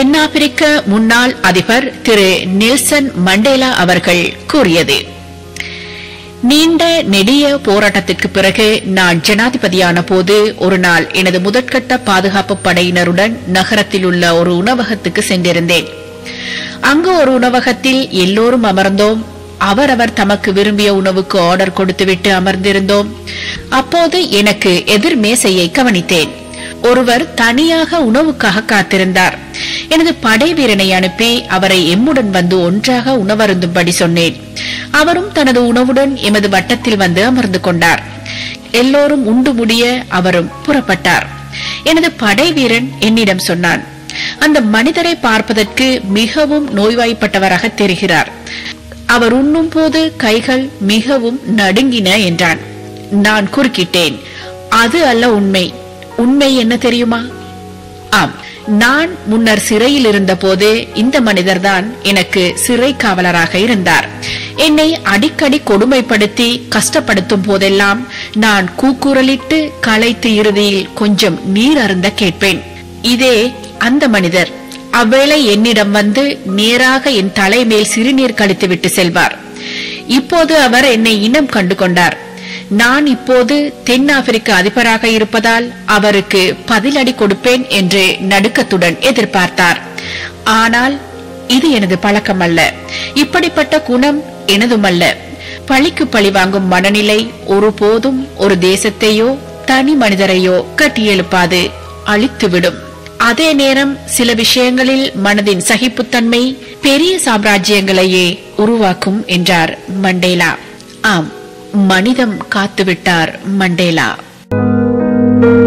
தென்னாப்பிரிக்க முன்னாள் அதிபர் திரு நெல்சன் மண்டேலா அவர்கள் கூறியது நீண்ட நெடிய போராட்டத்திற்கு பிறகு நான் ஜனாதிபதியான போது ஒரு நாள் எனது முதற்கட்ட பாதுகாப்பு படையினருடன் நகரத்தில் உள்ள ஒரு உணவகத்துக்கு சென்றிருந்தேன் அங்கு ஒரு உணவகத்தில் எல்லோரும் அமர்ந்தோம் அவரவர் தமக்கு விரும்பிய உணவுக்கு ஆர்டர் கொடுத்துவிட்டு அமர்ந்திருந்தோம் அப்போது எனக்கு எதிர் மேசையை கவனித்தேன் ஒருவர் தனியாக உணவுக்காக காத்திருந்தார் எனது படை வீரனை அனுப்பி அவரை எம்முடன் வந்து ஒன்றாக உணவருந்தும்படி சொன்னேன் அவரும் தனது உணவுடன் எமது வட்டத்தில் வந்து அமர்ந்து கொண்டார் எல்லோரும் உண்டு முடிய அவரும் புறப்பட்டார் எனது படை வீரன் என்னிடம் சொன்னான் அந்த மனிதரை பார்ப்பதற்கு மிகவும் நோய்வாய்ப்பட்டவராக தெரிகிறார் அவர் உண்ணும் போது கைகள் மிகவும் நடுங்கின என்றான் நான் குறுக்கிட்டேன் அது அல்ல உண்மை உண்மை என்ன தெரியுமா ஆம் நான் முன்னர் சிறையில் இருந்தபோது இந்த மனிதர்தான் எனக்கு சிறை காவலராக இருந்தார் என்னை அடிக்கடி கொடுமைப்படுத்தி கஷ்டப்படுத்தும் போதெல்லாம் நான் கூக்குரலிட்டு களைத்து இறுதியில் கொஞ்சம் நீர் அருந்த கேட்பேன் இதே அந்த மனிதர் அவ்வேளை என்னிடம் வந்து நேராக என் தலைமேல் சிறுநீர் கழித்துவிட்டு செல்வார் இப்போது அவர் என்னை இனம் கண்டு கொண்டார் நான் இப்போது தென்னாப்பிரிக்க அதிபராக இருப்பதால் அவருக்கு பதிலடி கொடுப்பேன் என்று நடுக்கத்துடன் எதிர்பார்த்தார் ஆனால் இது எனது பழக்கம் அல்ல இப்படிப்பட்ட குணம் எனதுமல்ல பழிக்கு பழி வாங்கும் மனநிலை ஒருபோதும் ஒரு தேசத்தையோ தனி மனிதரையோ கட்டியெழுப்பாது அழித்துவிடும் அதே நேரம் சில விஷயங்களில் மனதின் சகிப்புத்தன்மை பெரிய சாம்ராஜ்யங்களையே உருவாக்கும் என்றார் மண்டேலா ஆம் மனிதம் காத்துவிட்டார் மண்டேலா